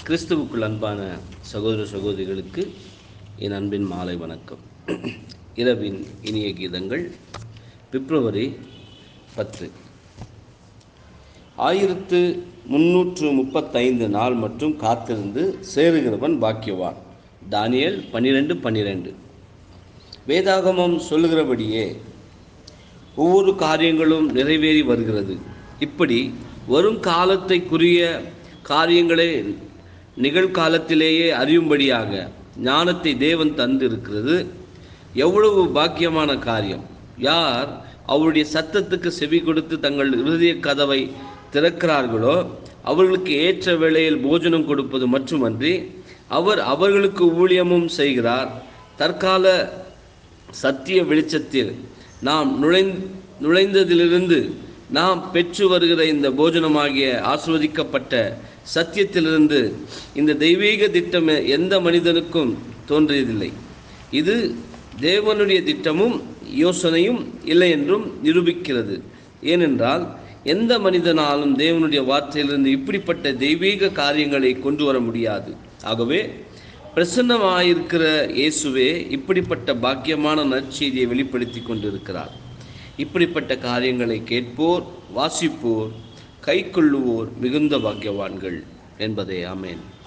கிறிஸ்துவுக்குள் அன்பான சகோதர சகோதரிகளுக்கு என் அன்பின் மாலை வணக்கம் இரவின் இனிய கீதங்கள் பிப்ரவரி பத்து ஆயிரத்து முன்னூற்று முப்பத்தைந்து நாள் மற்றும் காத்திருந்து சேருகிறவன் பாக்கியவான் தானியேல் பன்னிரெண்டு பன்னிரெண்டு வேதாகமம் சொல்லுகிறபடியே ஒவ்வொரு காரியங்களும் நிறைவேறி வருகிறது இப்படி வரும் காலத்தைக்குரிய காரியங்களை நிகழ்காலத்திலேயே அறியும்படியாக ஞானத்தை தேவன் தந்திருக்கிறது எவ்வளவு பாக்கியமான காரியம் யார் அவருடைய சத்தத்துக்கு செவி கொடுத்து தங்கள் இருதய கதவை திறக்கிறார்களோ அவர்களுக்கு ஏற்ற வேளையில் போஜனம் கொடுப்பது மட்டுமன்றி அவர் அவர்களுக்கு ஊழியமும் செய்கிறார் தற்கால சத்திய வெளிச்சத்தில் நாம் நுழை நுழைந்ததிலிருந்து நாம் பெற்று வருகிற இந்த போஜனமாகிய ஆஸ்வதிக்கப்பட்ட சத்தியத்திலிருந்து இந்த தெய்வீக திட்டம் எந்த மனிதனுக்கும் தோன்றியதில்லை இது தேவனுடைய திட்டமும் யோசனையும் இல்லை என்றும் நிரூபிக்கிறது ஏனென்றால் எந்த மனிதனாலும் தேவனுடைய வார்த்தையிலிருந்து இப்படிப்பட்ட தெய்வீக காரியங்களை கொண்டு வர முடியாது ஆகவே பிரசன்னமாயிருக்கிற இயேசுவே இப்படிப்பட்ட பாக்கியமான நற்செய்தியை வெளிப்படுத்தி கொண்டிருக்கிறார் இப்படிப்பட்ட காரியங்களை கேட்போர் வாசிப்போர் கைக்கொள்ளுவோர் மிகுந்த பாக்கியவான்கள் என்பதே ஆமேன்